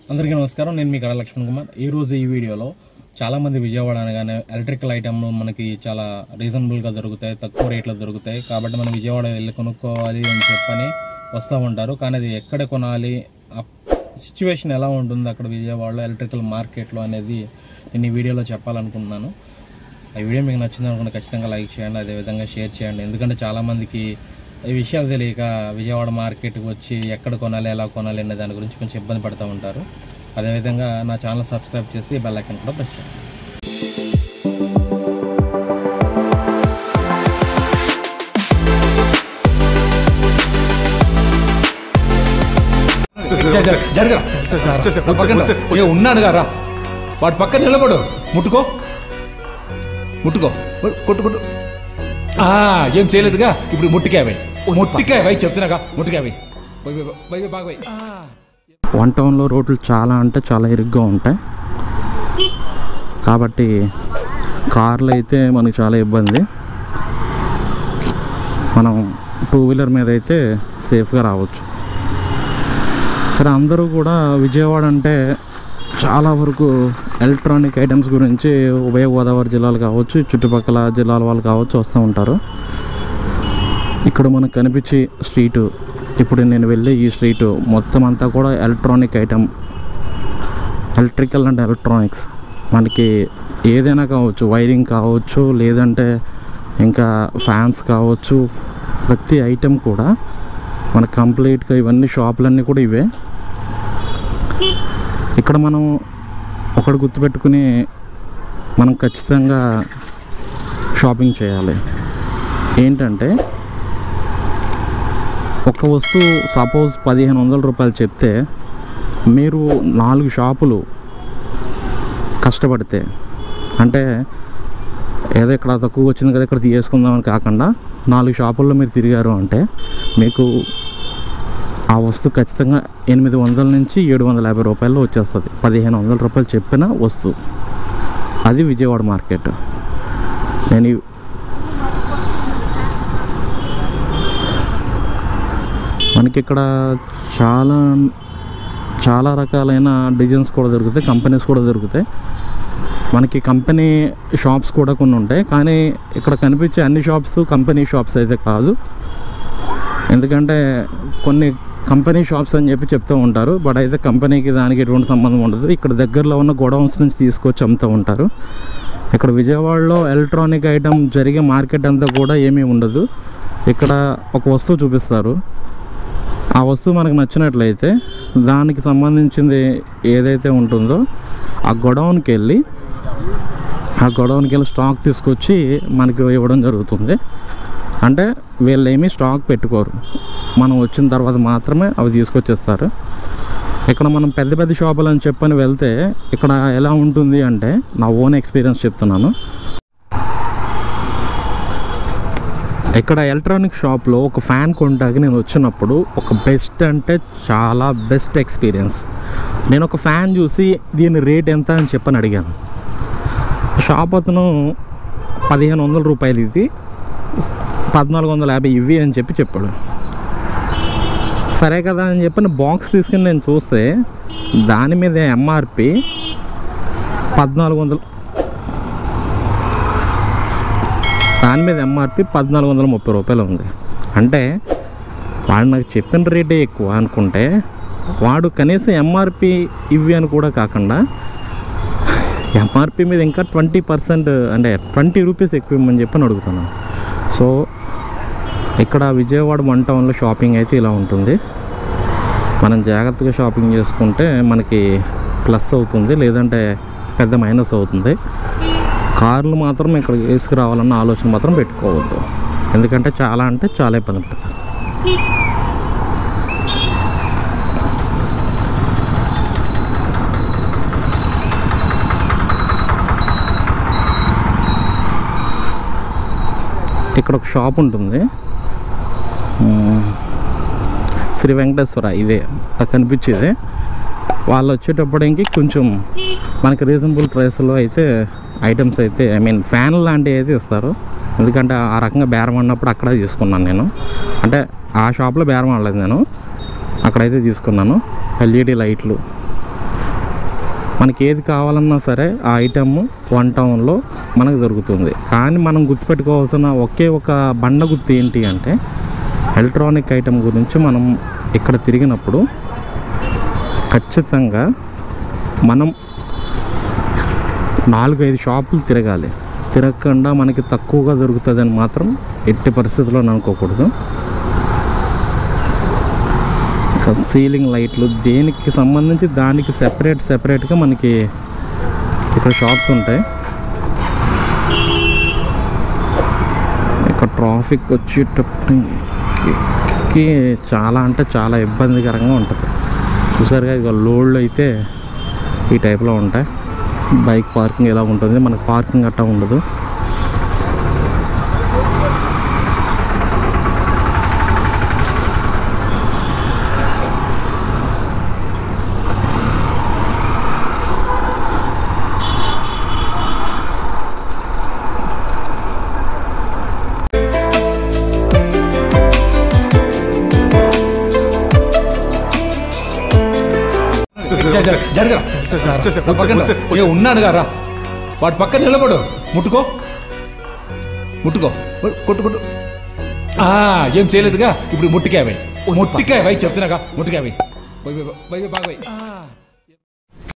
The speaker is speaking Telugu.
అందరికీ నమస్కారం నేను మీ కళ లక్ష్మణ్ కుమార్ ఈ రోజు ఈ వీడియోలో చాలామంది విజయవాడ అనగానే ఎలక్ట్రికల్ ఐటమ్లు మనకి చాలా రీజనబుల్గా దొరుకుతాయి తక్కువ రేట్లో దొరుకుతాయి కాబట్టి మనం విజయవాడ వెళ్ళి కొనుక్కోవాలి అని చెప్పని వస్తూ ఉంటారు కానీ అది ఎక్కడ కొనాలి ఆ సిచ్యువేషన్ ఎలా ఉంటుంది అక్కడ విజయవాడలో ఎలక్ట్రికల్ మార్కెట్లో అనేది నేను ఈ వీడియోలో చెప్పాలనుకుంటున్నాను ఈ వీడియో మీకు నచ్చింది అనుకుంటే ఖచ్చితంగా లైక్ చేయండి అదేవిధంగా షేర్ చేయండి ఎందుకంటే చాలామందికి ఈ విషయాలు తెలియక విజయవాడ మార్కెట్కి వచ్చి ఎక్కడ కొనాలి ఎలా కొనాలి అనే దాని గురించి కొంచెం ఇబ్బంది పడుతూ ఉంటారు అదేవిధంగా నా ఛానల్ సబ్స్క్రైబ్ చేసి బెల్ ఐకాన్ కూడా ప్రెస్ చేయండి జరగరా పక్కన రా. ఏ ఉన్నాడు రా వాడి పక్కన నిలబడు ముట్టుకో ముట్టుకో కొట్టు కొట్టు ఆ, ఏం చేయలేదుగా ఇప్పుడు ముట్టికాయవై ముట్టికాయవై చెప్తున్నాగా ముట్టికాయవై బాగా పోయి వన్ టౌన్లో రోడ్లు చాలా అంటే చాలా ఇరుగ్గా ఉంటాయి కాబట్టి కార్లు అయితే మనకి చాలా ఇబ్బంది మనం టూ వీలర్ మీద అయితే సేఫ్గా రావచ్చు సరే అందరూ కూడా విజయవాడ అంటే చాలా వరకు ఎలక్ట్రానిక్ ఐటమ్స్ గురించి ఉభయ గోదావరి జిల్లాలు కావచ్చు చుట్టుపక్కల జిల్లాల వాళ్ళు కావచ్చు వస్తూ ఉంటారు ఇక్కడ మనకు కనిపించే స్ట్రీటు ఇప్పుడు నేను వెళ్ళే ఈ స్ట్రీటు మొత్తం అంతా కూడా electronic item electrical and electronics మనకి ఏదైనా కావచ్చు వైరింగ్ కావచ్చు లేదంటే ఇంకా ఫ్యాన్స్ కావచ్చు ప్రతి ఐటెం కూడా మన కంప్లీట్గా ఇవన్నీ షాపులన్నీ కూడా ఇవే ఇక్కడ మనం ఒకటి గుర్తుపెట్టుకుని మనం ఖచ్చితంగా షాపింగ్ చేయాలి ఏంటంటే ఒక వస్తువు సపోజ్ పదిహేను వందల రూపాయలు చెప్తే మీరు నాలుగు షాపులు కష్టపడితే అంటే ఏదో ఇక్కడ తక్కువ వచ్చింది కదా ఇక్కడ తీసుకుందామని కాకుండా నాలుగు షాపుల్లో మీరు తిరిగారు అంటే మీకు ఆ వస్తువు ఖచ్చితంగా ఎనిమిది వందల నుంచి ఏడు వందల యాభై రూపాయల్లో వచ్చేస్తుంది పదిహేను వందల రూపాయలు చెప్పిన వస్తువు అది విజయవాడ మార్కెట్ నేను ఈ- మనకి ఇక్కడ చాలా చాలా రకాలైన డిజైన్స్ కూడా దొరుకుతాయి కంపెనీస్ కూడా దొరుకుతాయి మనకి కంపెనీ షాప్స్ కూడా కొన్ని ఉంటాయి కానీ ఇక్కడ కనిపించే అన్ని షాప్స్ కంపెనీ షాప్స్ అయితే కాదు ఎందుకంటే కొన్ని కంపెనీ షాప్స్ అని చెప్పి చెప్తూ ఉంటారు బట్ అయితే కంపెనీకి దానికి ఎటువంటి సంబంధం ఉండదు ఇక్కడ దగ్గరలో ఉన్న గోడౌన్స్ నుంచి తీసుకొచ్చి అమ్ముతూ ఉంటారు ఇక్కడ విజయవాడలో ఎలక్ట్రానిక్ ఐటమ్ జరిగే మార్కెట్ అంతా కూడా ఏమీ ఉండదు ఇక్కడ ఒక వస్తువు చూపిస్తారు ఆ వస్తువు మనకు నచ్చినట్లయితే దానికి సంబంధించింది ఏదైతే ఉంటుందో ఆ గొడౌన్కి వెళ్ళి ఆ గొడౌన్కి వెళ్ళి స్టాక్ తీసుకొచ్చి మనకి ఇవ్వడం జరుగుతుంది అంటే వీళ్ళు ఏమీ స్టాక్ పెట్టుకోరు మనం వచ్చిన తర్వాత మాత్రమే అవి తీసుకొచ్చేస్తారు ఇక్కడ మనం పెద్ద పెద్ద షాపులు అని చెప్పని వెళ్తే ఇక్కడ ఎలా ఉంటుంది అంటే నా ఓన్ ఎక్స్పీరియన్స్ చెప్తున్నాను ఇక్కడ ఎలక్ట్రానిక్ షాప్లో ఒక ఫ్యాన్ కొంటాకి నేను వచ్చినప్పుడు ఒక బెస్ట్ అంటే చాలా బెస్ట్ ఎక్స్పీరియన్స్ నేను ఒక ఫ్యాన్ చూసి దీని రేట్ ఎంత అని చెప్పని అడిగాను షాప్ అతను పదిహేను వందల రూపాయలు ఇది పద్నాలుగు వందల యాభై ఇవి అని చెప్పి చెప్పాడు సరే కదా అని చెప్పి బాక్స్ తీసుకుని నేను చూస్తే దాని మీద ఎంఆర్పి పద్నాలుగు వందలు దాని మీద ఎంఆర్పి పద్నాలుగు వందల ముప్పై రూపాయలు ఉంది అంటే వాడు నాకు చెప్పిన రేటే ఎక్కువ అనుకుంటే వాడు కనీసం ఎంఆర్పి ఇవి అని కూడా కాకుండా ఎంఆర్పి మీద ఇంకా ట్వంటీ పర్సెంట్ అంటే ట్వంటీ రూపీస్ ఎక్కువ ఇమ్మని చెప్పి అడుగుతున్నాను సో ఇక్కడ విజయవాడ వన్ టౌన్లో షాపింగ్ అయితే ఇలా ఉంటుంది మనం జాగ్రత్తగా షాపింగ్ చేసుకుంటే మనకి ప్లస్ అవుతుంది లేదంటే పెద్ద మైనస్ అవుతుంది కార్లు మాత్రం ఇక్కడ తీసుకురావాలన్న ఆలోచన మాత్రం పెట్టుకోవద్దు ఎందుకంటే చాలా అంటే చాలా ఇబ్బంది పడతారు ఇక్కడ ఒక షాప్ ఉంటుంది ఉమ్, శ్రీ వెంకటేశ్వర ఇదే నాకు కనిపించేది వాళ్ళు వచ్చేటప్పటికి కొంచెం మనకి రీజనబుల్ ప్రైస్లో అయితే ఐటమ్స్ అయితే ఐ మీన్ ఫ్యాన్ లాంటివి అయితే ఇస్తారు ఎందుకంటే ఆ రకంగా బేరం అన్నప్పుడు అక్కడ తీసుకున్నాను నేను అంటే ఆ షాప్లో బేరం ఆడలేదు నేను అక్కడైతే తీసుకున్నాను ఎల్ఈడి లైట్లు మనకి ఏది కావాలన్నా సరే ఆ ఐటమ్ వన్ టౌన్లో మనకు దొరుకుతుంది కానీ మనం గుర్తుపెట్టుకోవాల్సిన ఒకే ఒక బండ గుర్తు ఏంటి అంటే ఎలక్ట్రానిక్ ఐటమ్ గురించి మనం ఇక్కడ తిరిగినప్పుడు ఖచ్చితంగా మనం నాలుగైదు షాపులు తిరగాలి తిరగకుండా మనకి తక్కువగా దొరుకుతుందని మాత్రం ఎట్టి పరిస్థితుల్లో అనుకోకూడదు ఇంకా సీలింగ్ లైట్లు దేనికి సంబంధించి దానికి సెపరేట్ సెపరేట్గా మనకి ఇక్కడ షాప్స్ ఉంటాయి ఇక్కడ ట్రాఫిక్ వచ్చేటప్పటికి చాలా అంటే చాలా ఇబ్బందికరంగా ఉంటుంది చూసారుగా ఇక లోడ్లు అయితే ఈ టైప్లో ఉంటాయి బైక్ పార్కింగ్ ఎలా ఉంటుంది మనకు పార్కింగ్ అట్టా ఉండదు జ- జ- జరగరా నా పక్కన రా. ఏ ఉన్నాడు రా వాడి పక్కన నిలబడు ముట్టుకో ముట్టుకో కొట్టు కొట్టు ఆ, ఏం చేయలేదుగా ఇప్పుడు ముట్టికాయ వై ముట్టికాయ వై చెప్తున్నాగా ముట్టికాయ వై వై, వై, వై, వై, బాగా వై.